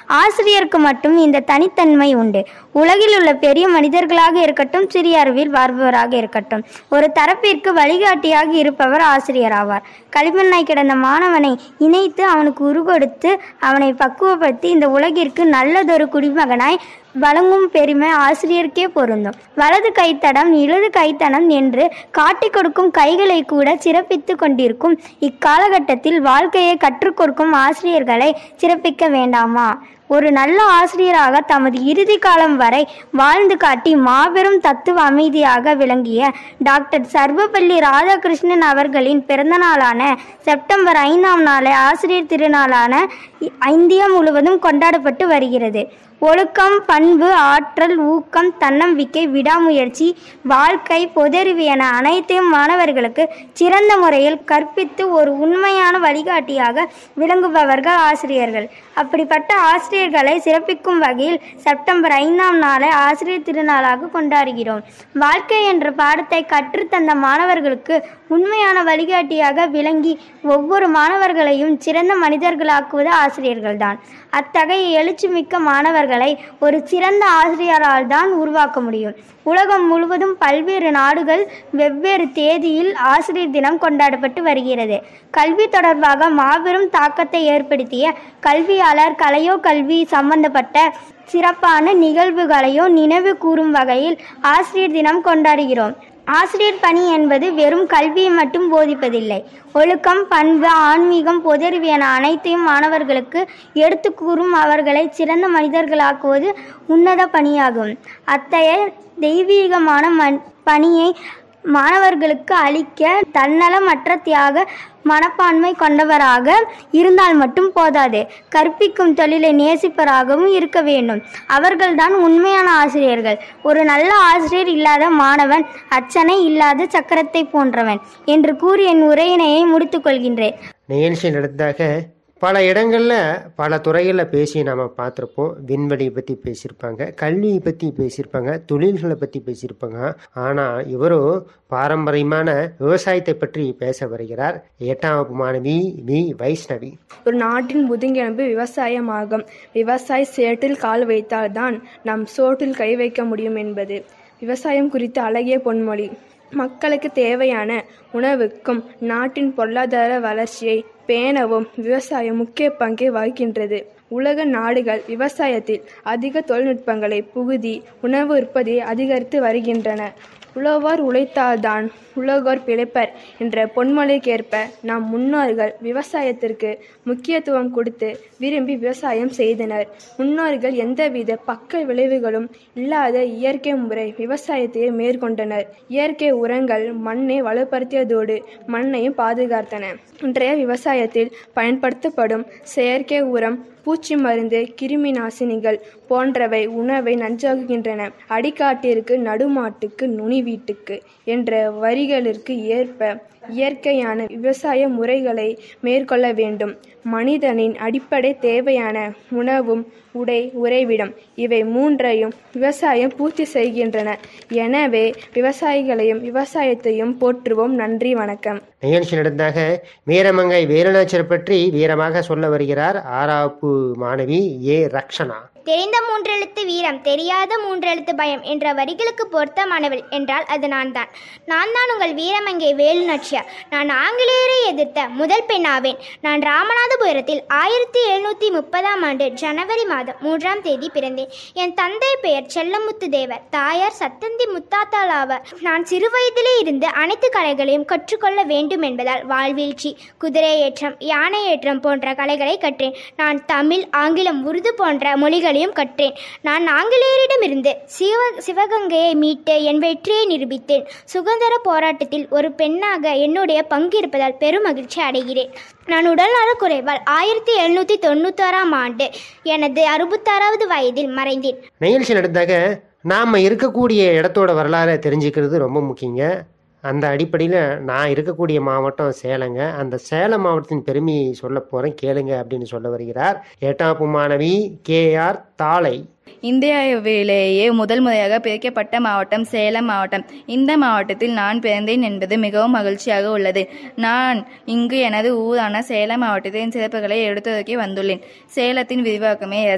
ஆசிரியருக்கு மட்டும் இந்த தனித்தன்மை உண்டு உலகில் உள்ள பெரிய மனிதர்களாக இருக்கட்டும் சிறிய அறிவில் வாழ்பவராக இருக்கட்டும் ஒரு தரப்பிற்கு வழிகாட்டியாக இருப்பவர் ஆசிரியர் ஆவார் களிமண்ணாய் கிடந்த மாணவனை இணைத்து அவனுக்கு உருகொடுத்து அவனை பக்குவப்படுத்தி இந்த உலகிற்கு நல்லதொரு குடிமகனாய் வழங்கும் பெருமை ஆசிரியருக்கே பொருந்தும் வலது கைத்தடம் இடது கைத்தடம் என்று காட்டிக் கொடுக்கும் கைகளை கூட சிறப்பித்து கொண்டிருக்கும் இக்காலகட்டத்தில் வாழ்க்கையை கற்றுக் கொடுக்கும் ஆசிரியர்களை சிறப்பிக்க வேண்டாமா ஒரு நல்ல ஆசிரியராக தமது இறுதி காலம் வரை வாழ்ந்து காட்டி மாபெரும் தத்துவ அமைதியாக விளங்கிய டாக்டர் சர்வப்பள்ளி ராதாகிருஷ்ணன் அவர்களின் பிறந்த நாளான செப்டம்பர் ஐந்தாம் நாளை ஆசிரியர் திருநாளான இ- இந்தியா முழுவதும் கொண்டாடப்பட்டு வருகிறது ஒழுக்கம் பண்பு ஆற்றல் ஊக்கம் தன்னம்பிக்கை விடாமுயற்சி வாழ்க்கை பொதறிவு என அனைத்தையும் மாணவர்களுக்கு சிறந்த முறையில் கற்பித்து ஒரு உண்மையான வழிகாட்டியாக விளங்குபவர்கள் ஆசிரியர்கள் அப்படிப்பட்ட ஆசிரியர்களை சிறப்பிக்கும் வகையில் செப்டம்பர் ஐந்தாம் நாளை ஆசிரியர் திருநாளாக கொண்டாடுகிறோம் வாழ்க்கை என்ற பாடத்தை கற்றுத்தந்த மாணவர்களுக்கு உண்மையான வழிகாட்டியாக விளங்கி ஒவ்வொரு மாணவர்களையும் சிறந்த மனிதர்களாக்குவது ஆசிரியர்கள்தான் அத்தகைய எழுச்சிமிக்க மாணவர்களை ஒரு சிறந்த ஆசிரியரால் தான் உருவாக்க முடியும் உலகம் முழுவதும் பல்வேறு நாடுகள் வெவ்வேறு தேதியில் ஆசிரியர் தினம் கொண்டாடப்பட்டு வருகிறது கல்வி தொடர்பாக மாபெரும் தாக்கத்தை ஏற்படுத்திய கல்வியாளர் கலையோ கல்வி சம்பந்தப்பட்ட சிறப்பான நிகழ்வுகளையோ நினைவு கூறும் வகையில் ஆசிரியர் தினம் கொண்டாடுகிறோம் ஆசிரியர் பணி என்பது வெறும் கல்வியை மட்டும் போதிப்பதில்லை ஒழுக்கம் பண்பு ஆன்மீகம் பொதறிவு என அனைத்தையும் மாணவர்களுக்கு எடுத்து கூறும் அவர்களை சிறந்த மனிதர்களாக்குவது உன்னத பணியாகும் அத்தகைய தெய்வீகமான மண் பணியை மாணவர்களுக்கு அளிக்க தன்னலமற்ற தியாக மனப்பான்மை கொண்டவராக இருந்தால் மட்டும் போதாது கற்பிக்கும் தொழிலை நேசிப்பவராகவும் இருக்க வேண்டும் அவர்கள்தான் உண்மையான ஆசிரியர்கள் ஒரு நல்ல ஆசிரியர் இல்லாத மாணவன் அச்சனை இல்லாத சக்கரத்தை போன்றவன் என்று கூறி என் உரையினையை முடித்துக் கொள்கின்றேன் நிகழ்ச்சி நடந்ததாக பல இடங்களில் பல துறைகளில் பேசி நாம் பார்த்துருப்போம் விண்வெளியை பற்றி பேசியிருப்பாங்க கல்வியை பற்றி பேசியிருப்பாங்க தொழில்களை பற்றி பேசியிருப்பாங்க ஆனால் இவரும் பாரம்பரியமான விவசாயத்தை பற்றி பேச வருகிறார் எட்டாம் வகுப்பு மாணவி வி வைஷ்ணவி ஒரு நாட்டின் முதுகெலும்பு விவசாயமாகும் விவசாய சேற்றில் கால் வைத்தால்தான் நம் சோற்றில் கை வைக்க முடியும் என்பது விவசாயம் குறித்த அழகிய பொன்மொழி மக்களுக்கு தேவையான உணவுக்கும் நாட்டின் பொருளாதார வளர்ச்சியை பேணவும் விவசாயம் முக்கிய பங்கை வகிக்கின்றது உலக நாடுகள் விவசாயத்தில் அதிக தொழில்நுட்பங்களை புகுதி உணவு உற்பத்தியை அதிகரித்து வருகின்றன உழவார் உழைத்தால்தான் உலகோர் பிழைப்பர் என்ற பொன்மொழிக்கேற்ப நம் முன்னோர்கள் விவசாயத்திற்கு முக்கியத்துவம் கொடுத்து விரும்பி விவசாயம் செய்தனர் முன்னோர்கள் எந்தவித பக்க விளைவுகளும் இல்லாத இயற்கை முறை விவசாயத்தையே மேற்கொண்டனர் இயற்கை உரங்கள் மண்ணை வலுப்படுத்தியதோடு மண்ணையும் பாதுகாத்தன இன்றைய விவசாயத்தில் பயன்படுத்தப்படும் செயற்கை உரம் பூச்சி மருந்து கிருமி நாசினிகள் போன்றவை உணவை நஞ்சாக்குகின்றன அடிக்காட்டிற்கு நடுமாட்டுக்கு நுனி வீட்டுக்கு என்ற வரிகளிற்கு ஏற்ப இயற்கையான விவசாய முறைகளை மேற்கொள்ள வேண்டும் மனிதனின் அடிப்படை தேவையான உணவும் உடை உறைவிடம் இவை மூன்றையும் விவசாயம் பூர்த்தி செய்கின்றன எனவே விவசாயிகளையும் விவசாயத்தையும் போற்றுவோம் நன்றி வணக்கம் நிகழ்ச்சி நடந்தாக வீரமங்கை வீரநாச்சர் பற்றி வீரமாக சொல்ல வருகிறார் ஆறாப்பு மாணவி ஏ ரக்ஷனா தெரிந்த மூன்றெழுத்து வீரம் தெரியாத மூன்றெழுத்து பயம் என்ற வரிகளுக்கு பொருத்தமானவள் என்றால் அது நான் தான் நான் தான் உங்கள் வீரமங்கை வேலு நட்சியார் நான் ஆங்கிலேயரை எதிர்த்த முதல் பெண்ணாவேன் நான் ராமநாதபுரத்தில் ஆயிரத்தி எழுநூற்றி முப்பதாம் ஆண்டு ஜனவரி மாதம் மூன்றாம் தேதி பிறந்தேன் என் தந்தை பெயர் செல்லமுத்து தேவர் தாயார் சத்தந்தி முத்தாத்தாள் ஆவார் நான் சிறுவயதிலே இருந்து அனைத்து கலைகளையும் கற்றுக்கொள்ள வேண்டும் என்பதால் வாழ்வீழ்ச்சி குதிரை ஏற்றம் யானை ஏற்றம் போன்ற கலைகளை கற்றேன் நான் தமிழ் ஆங்கிலம் உருது போன்ற மொழிகளையும் கற்றேன் நான் ஆங்கிலேயரிடமிருந்து சிவ சிவகங்கையை மீட்டு என் வெற்றியை நிரூபித்தேன் சுதந்திர போராட்டத்தில் ஒரு பெண்ணாக என்னுடைய பங்கு இருப்பதால் பெரும் மகிழ்ச்சி அடைகிறேன் நான் உடல்நலக் குறைவால் ஆயிரத்தி எழுநூற்றி தொண்ணூத்தாறாம் ஆண்டு எனது அறுபத்தாறாவது வயதில் மறைந்தேன் நிகழ்ச்சி நடந்தாக நாம் இருக்கக்கூடிய இடத்தோட வரலாறை தெரிஞ்சுக்கிறது ரொம்ப முக்கியங்க அந்த அடிப்படையில் நான் இருக்கக்கூடிய மாவட்டம் சேலங்க அந்த சேலம் மாவட்டத்தின் பெருமையை சொல்ல போகிறேன் கேளுங்க அப்படின்னு சொல்ல வருகிறார் எட்டாம் வகுப்பு மாணவி கே ஆர் தாளை இந்தியாவிலேயே முதல் முறையாக பிரிக்கப்பட்ட மாவட்டம் சேலம் மாவட்டம் இந்த மாவட்டத்தில் நான் பிறந்தேன் என்பது மிகவும் மகிழ்ச்சியாக உள்ளது நான் இங்கு எனது ஊரான சேலம் மாவட்டத்தின் சிறப்புகளை எடுத்துரைக்க வந்துள்ளேன் சேலத்தின் விரிவாக்கமே